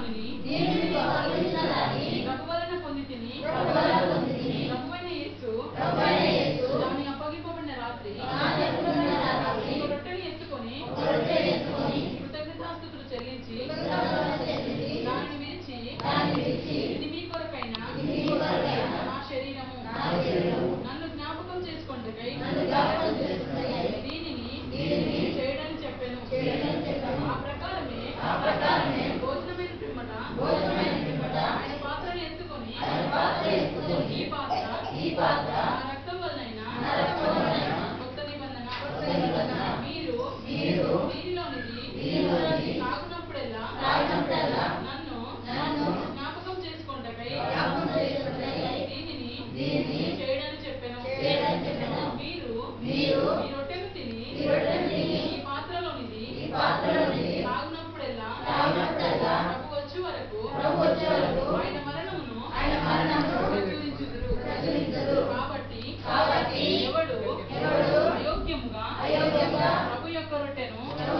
దానిని ప్రభు వలన పొంది తిని ప్రభువైన యేసు దాని అప్పగింపబడిన రాత్రి ఒక రొట్టెని ఎత్తుకొని కృతజ్ఞతాస్తుతులు చెల్లించి దానిని విరిచి ఇది మీ కొరకైన నా శరీరము నన్ను జ్ఞాపకం చేసుకొండకై దీనిని చేయడని చెప్పాను ఆ ప్రకారమే భోజనమైన పిమ్మట ఆయన పాత్రను ఎత్తుకొని ఈ పాత్ర నా రక్తం వలనైనా కొత్త నిబంధన మీరు దీనిలోనిది తాగునప్పుడెల్లా నన్ను జ్ఞాపకం చేసుకొండకై దీనిని చేయడని చెప్పాను మీరు ఈ రొట్టెను తిని ఈ పాత్రలోనిది తాగునప్పుడెల్లా ప్రభు వచ్చే వరకు ఆయన మరణమును ప్రచురించుదురు కాబట్టి ఎవడు అయోగ్యముగా ప్రభు యొక్క రొట్టెను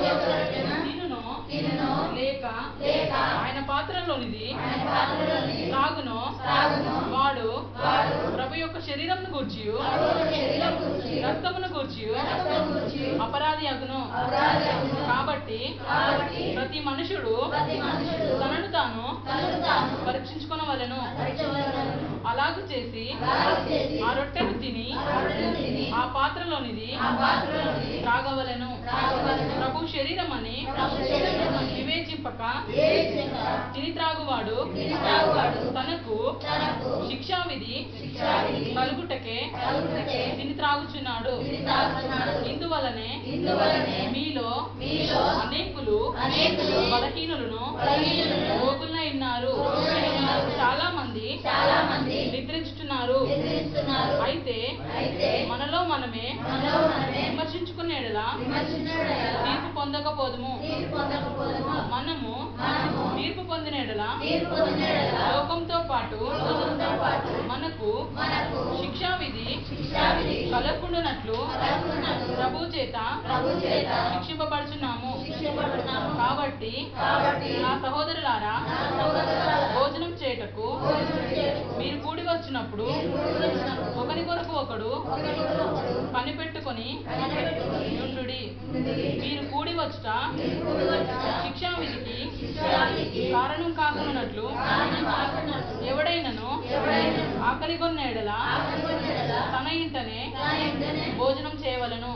తినునో లేక ఆయన పాత్రలోనిది తాగునో వాడు ప్రభు యొక్క శరీరంను గూర్చి రక్తమును గూర్చి అపరాధి అగును కాబట్టి ప్రతి మనుషుడు తనను తాను పరీక్షించుకొనవలెను అలాగ చేసి ఆ రొట్టెను తిని ఆ పాత్రలోనిది త్రాగవలెను ప్రభు శరీరం అని వివేచింపక తిని త్రాగువాడు తనకు శిక్షావిధి కలుగుటకే తిని త్రాగుచున్నాడు ఇందువలనే మీలో అనేకులు బలహీనులను రోగులై ఉన్నారు చాలా మంది నిద్రించుతున్నారు అయితే మనలో మనమే విమర్శించుకునేలా తీర్పు పొందకపోదుము మనము తీర్పు పొందినేడలా లోకంతో పాటు మనకు శిక్షా విధి కలగకుండానట్లు ప్రభు చేత శిక్షింపబడుచున్నాము కాబట్టి నా సహోదరులారా భోజనం చేయుటకు మీరు కూడి వచ్చినప్పుడు ఒకరి కొరకు ఒకడు కనిపెట్టుకొని నుండుడి మీరు కూడి వచ్చుట శిక్షా విధికి కారణం కాకున్నట్లు ఎవడైనను ఆకలి కొన్న ఎడల తన ఇంటనే భోజనం చేయవలను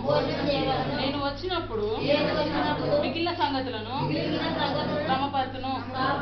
నేను వచ్చినప్పుడు మిగిలిన సంగతులను క్రమపరచును